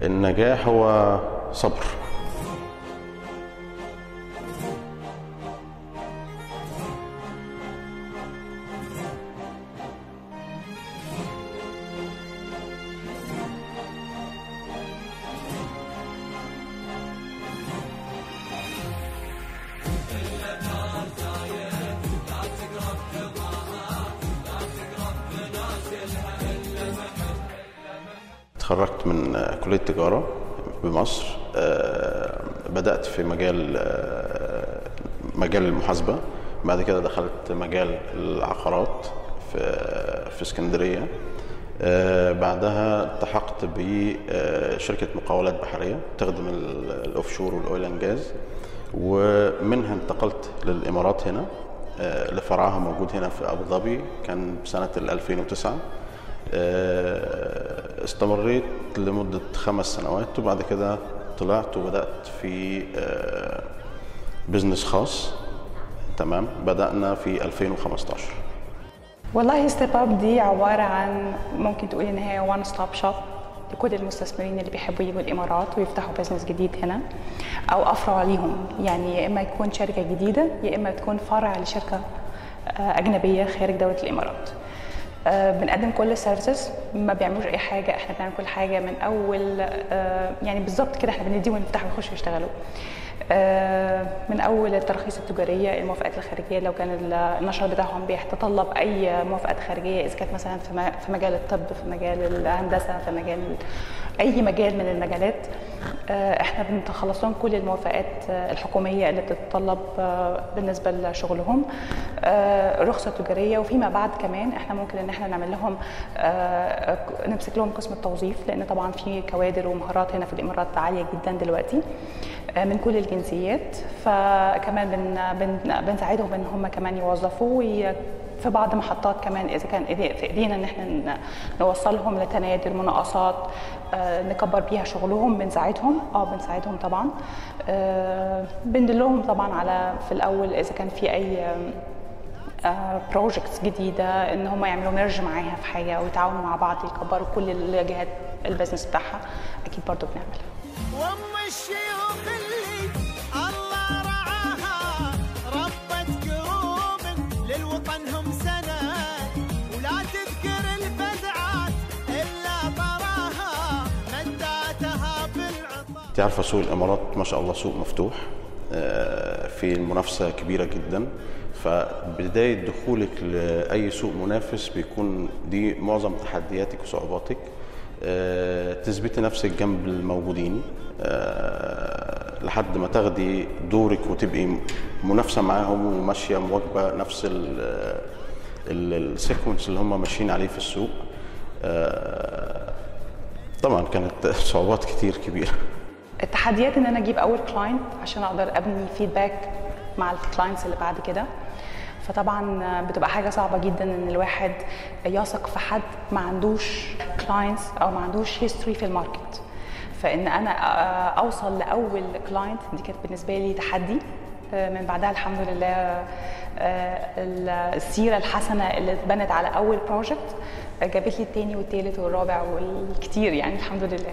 النجاح هو صبر اتخرجت من كلية تجارة بمصر آه، بدأت في مجال آه، مجال المحاسبة بعد كده دخلت مجال العقارات في في اسكندرية آه، بعدها التحقت بشركة مقاولات بحرية تخدم ال- الاوفشور والاويل اند جاز ومنها انتقلت للامارات هنا آه، لفرعها موجود هنا في ابو ظبي كان سنة ال 2009 آه، استمريت لمدة خمس سنوات وبعد كده طلعت وبدأت في آه، بزنس خاص تمام بدأنا في 2015 والله ستيب اب دي عباره عن ممكن تقولي ان هي وان ستوب شوب لكل المستثمرين اللي بيحبوا يجوا الامارات ويفتحوا بزنس جديد هنا او افرع ليهم يعني يا اما يكون شركه جديده يا اما تكون فرع لشركه آه، اجنبيه خارج دوله الامارات آه، بنقدم كل السيرفيسز ما بيعملوش اي حاجه احنا بنعمل كل حاجه من اول آه، يعني بالظبط كده احنا بنديهم ونفتح ويخشوا يشتغلوا آه، من اول التراخيص التجاريه الموافقات الخارجيه لو كان ال- النشر بتاعهم بيتطلب اي موافقات خارجيه اذا كانت مثلا في م- في مجال الطب في مجال الهندسه في مجال اي مجال من المجالات آه، احنا بنخلص لهم كل الموافقات آه، الحكوميه اللي بتتطلب آه، بالنسبه لشغلهم آه، رخصه تجاريه وفيما بعد كمان احنا ممكن ان احنا نعمل لهم آه، نمسك لهم قسم التوظيف لان طبعا في كوادر ومهارات هنا في الامارات عاليه جدا دلوقتي آه، من كل الجنسيات فكمان بن بن بنساعدهم ان هم كمان يوظفوا وي- في بعض محطات كمان اذا كان إيدي- في ايدينا ان احنا ن- نوصلهم لتنادي مناقصات آه، نكبر بيها شغلهم بنساعدهم اه بنساعدهم طبعا آه، بندلهم طبعا على في الاول اذا كان في اي بروجكتس جديده ان هم يعملوا ميرج معاها في حاجه ويتعاونوا مع بعض يكبروا كل الجهات البزنس بتاعها اكيد برضو بنعملها وام الشيوخ اللي الله رعاها ربت قلوب للوطن هم سند ولا تذكر البدعات الا براها مداتها بالعطاء انت عارفه سوق الامارات ما شاء الله سوق مفتوح آه، في المنافسه كبيره جدا فبدايه دخولك لاي سوق منافس بيكون دي معظم تحدياتك وصعوباتك آه، تثبتي نفسك جنب الموجودين آه، لحد ما تاخدي دورك وتبقي منافسه معاهم وماشيه مواكبه نفس ال- ال- السيكونس اللي هم ماشيين عليه في السوق آه، طبعا كانت صعوبات كتير كبيره التحديات ان انا اجيب اول كلاينت عشان اقدر ابني فيدباك مع الكلاينتس اللي بعد كده فطبعا بتبقى حاجه صعبه جدا ان الواحد يثق في حد ما عندوش كلاينتس او ما عندوش هيستوري في الماركت فان انا اوصل لاول كلاينت دي كانت بالنسبه لي تحدي من بعدها الحمد لله السيره الحسنه اللي اتبنت على اول بروجكت جابت لي التاني والتالت والرابع والكتير يعني الحمد لله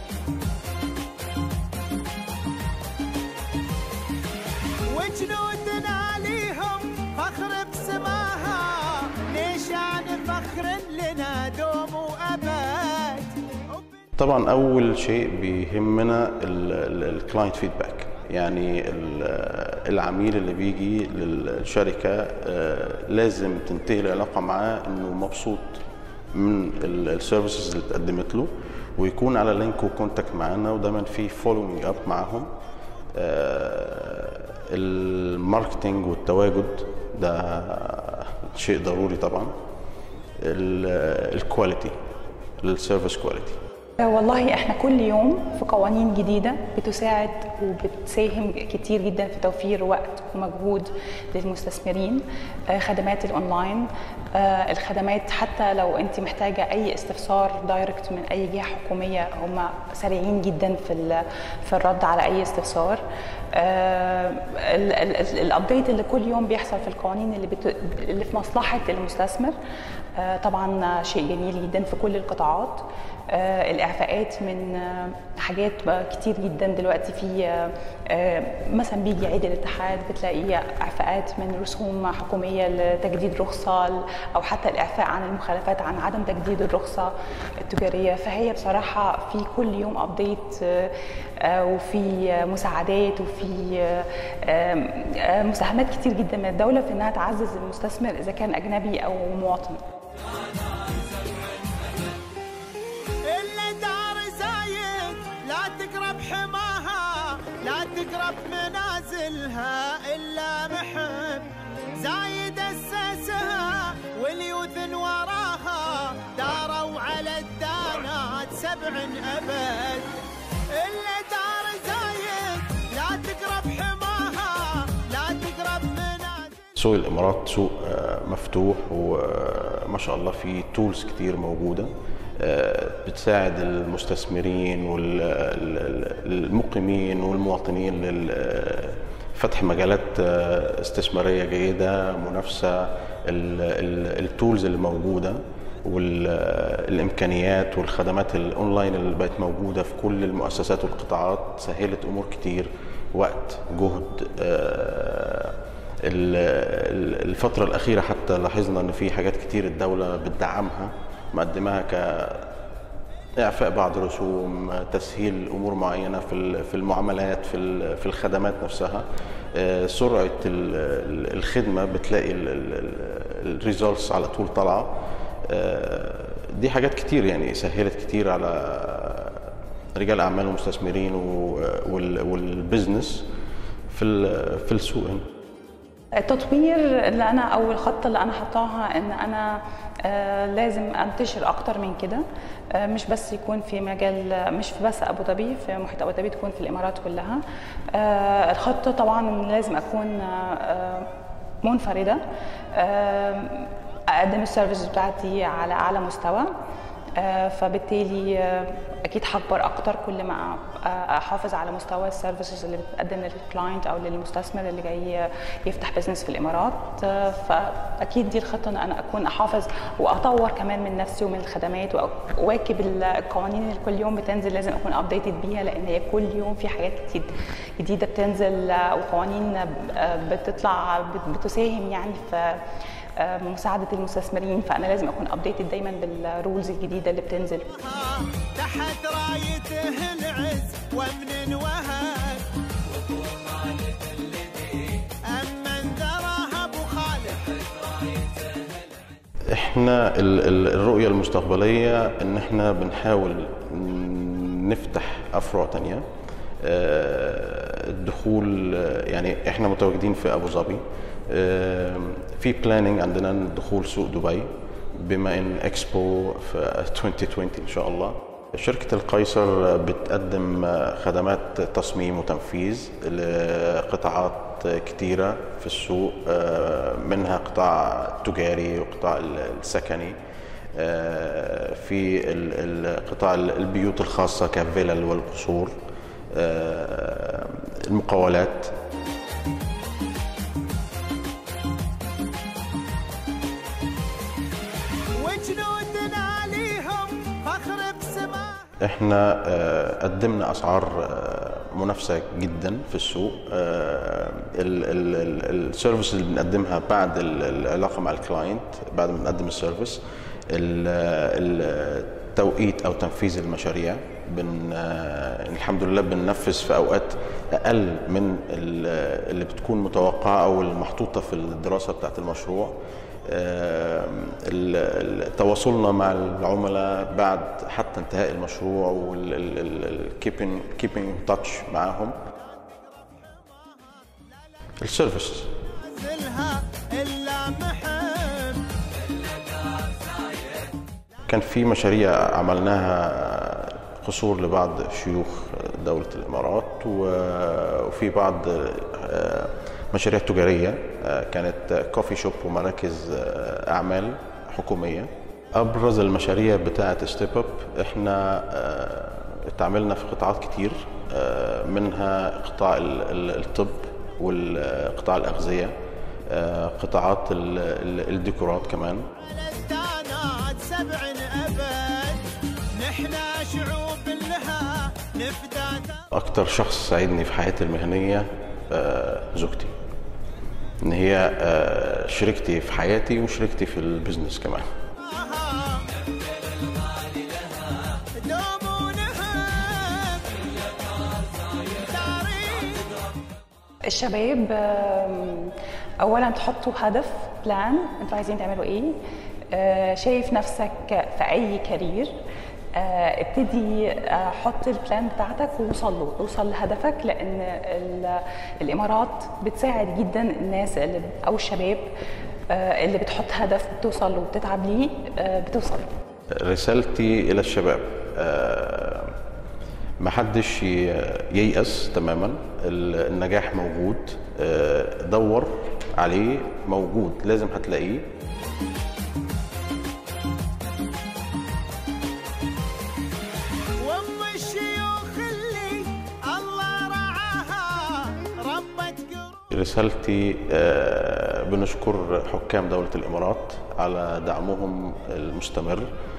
وجنودنا ليهم فخر بسماها ليشان فخر لنا دوم وابد طبعا اول شيء بيهمنا الكلاينت فيدباك يعني ال- العميل اللي بيجي للشركه آه، لازم تنتهي العلاقه معاه انه مبسوط من السيرفيسز اللي اتقدمت له ويكون على لينك وكونتاكت معانا ودايما في فولوينج اب معاهم آه، الماركتينج والتواجد ده شيء ضروري طبعا الكواليتي السيرفيس كواليتي والله احنا كل يوم في قوانين جديده بتساعد وبتساهم كتير جدا في توفير وقت ومجهود للمستثمرين آه، خدمات الاونلاين آه، الخدمات حتى لو انت محتاجه اي استفسار دايركت من اي جهه حكوميه هم سريعين جدا في ال- في الرد على اي استفسار الابديت اللي كل يوم بيحصل في القوانين اللي بت... اللي في مصلحه المستثمر آه، طبعا شيء جميل جدا في كل القطاعات آه، الاعفاءات من آه، حاجات بقى كتير جدا دلوقتي في آه، آه، مثلا بيجي عيد الاتحاد بتلاقي اعفاءات من رسوم حكوميه لتجديد رخصه او حتى الاعفاء عن المخالفات عن عدم تجديد الرخصه التجاريه فهي بصراحه في كل يوم ابديت وفي آه، مساعدات وفي آه، آه، آه، مساهمات كتير جدا من الدوله في انها تعزز المستثمر اذا كان اجنبي او مواطن إلا دار زايد لا تقرب حماها لا تقرب منازلها إلا محب زايد أسسها واليوث وراها داروا على الدانات سبع أبد إلا دار زايد لا تقرب حماها لا تقرب منازلها سوق الامارات سوق آه، مفتوح وما شاء الله فيه تولز كتير موجوده آه، بتساعد المستثمرين والمقيمين والمواطنين لفتح مجالات آه، استثماريه جيده منافسه التولز اللي موجوده والامكانيات والخدمات الاونلاين اللي بقت موجوده في كل المؤسسات والقطاعات سهلت امور كتير وقت جهد آه، ال- ال- الفترة الأخيرة حتى لاحظنا إن في حاجات كتير الدولة بتدعمها مقدماها ك إعفاء بعض الرسوم تسهيل أمور معينة في ال- في المعاملات في ال- في الخدمات نفسها آه، سرعة ال- ال- الخدمة بتلاقي الريزولتس على طول طالعة آه، دي حاجات كتير يعني سهلت كتير على رجال أعمال ومستثمرين و- وال- والبزنس في ال- في السوق هنا التطوير اللي انا او الخطه اللي انا حطاها ان انا آه، لازم انتشر اكتر من كده آه، مش بس يكون في مجال مش في بس ابو ظبي في محيط ابو ظبي تكون في الامارات كلها آه، الخطه طبعا إن لازم اكون آه، منفرده آه، اقدم السيرفيس بتاعتي على اعلى مستوى آه، فبالتالي آه، اكيد هكبر اكتر كل ما آه، احافظ على مستوى السيرفيسز اللي بتقدم للكلاينت او للمستثمر اللي جاي يفتح بزنس في الامارات آه، فاكيد دي الخطه ان انا اكون احافظ واطور كمان من نفسي ومن الخدمات واواكب القوانين اللي كل يوم بتنزل لازم اكون ابديتد بيها لان هي كل يوم في حاجات كتير جديده بتنزل آه، وقوانين آه، بتطلع بت- بتساهم يعني في آه، مساعده المستثمرين فانا لازم اكون ابديتد دايما بالرولز الجديده اللي بتنزل تحت رايته العز ومن وهب أما انذرها أبو خالد احنا ال- ال- الرؤية المستقبلية ان احنا بنحاول نفتح افرع تانية آه، الدخول آه، يعني احنا متواجدين في ابو ظبي آه، في بلاننج عندنا دخول سوق دبي بما ان اكسبو في 2020 ان شاء الله شركة القيصر بتقدم خدمات تصميم وتنفيذ لقطاعات كتيرة في السوق آه، منها قطاع تجاري وقطاع السكني آه، في ال- ال- قطاع البيوت الخاصة كفلل والقصور آه، المقاولات وجنود عليهم فخر بسماه احنا آه، قدمنا اسعار آه، منافسه جدا في السوق السيرفيس اللي بنقدمها بعد ال- العلاقه مع الكلاينت بعد ما بنقدم السيرفيس ال- التوقيت او تنفيذ المشاريع بن آه، الحمد لله بننفذ في اوقات اقل من ال- اللي بتكون متوقعه او المحطوطه في الدراسه بتاعت المشروع آه، ال- ال- تواصلنا مع العملاء بعد حتى انتهاء المشروع والكيبنج كيبنج تاتش معاهم السيرفيس نازلها إلا محب كان في مشاريع عملناها قصور لبعض شيوخ دولة الإمارات و- وفي بعض آه، مشاريع تجارية آه، كانت كوفي شوب ومراكز آه، أعمال حكومية أبرز المشاريع بتاعة ستيب اب احنا آه، اتعاملنا في قطاعات كتير آه، منها قطاع ال- ال- الطب والقطاع الأغذية آه، قطاعات ال- ال- الديكورات كمان الدانات سبع أبد نحن شعوب لها نفدات اكتر شخص ساعدني في حياتي المهنيه آه، زوجتي ان هي آه، شريكتي في حياتي وشريكتي في البيزنس كمان دومونها تاريخ الشباب آم، اولا تحطوا هدف بلان انتوا عايزين تعملوا ايه آه، شايف نفسك في اي كارير آه، ابتدي آه، حط البلان بتاعتك ووصل له اوصل لهدفك لان ال- الامارات بتساعد جدا الناس اللي او الشباب آه، اللي بتحط هدف بتوصل له وبتتعب ليه آه، بتوصل رسالتي الى الشباب آه، ما حدش ي- ييأس تماما ال- النجاح موجود آه، دور عليه موجود لازم هتلاقيه وام الشيوخ اللي الله رعاها ربة قلوب رسالتي آه، بنشكر حكام دولة الإمارات على دعمهم المستمر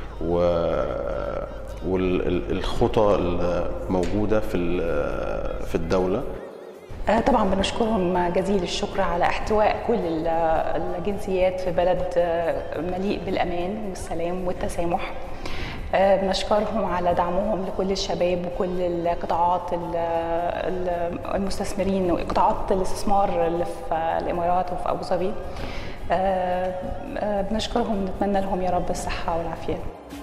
والخطى الموجودة في ال- في الدولة آه، طبعا بنشكرهم جزيل الشكر على احتواء كل ال- الجنسيات في بلد آه، مليء بالامان والسلام والتسامح آه، بنشكرهم على دعمهم لكل الشباب وكل القطاعات ال- ال- المستثمرين وقطاعات الاستثمار اللي في الامارات وفي ابو ظبي آه، آه، بنشكرهم نتمنى لهم يا رب الصحه والعافيه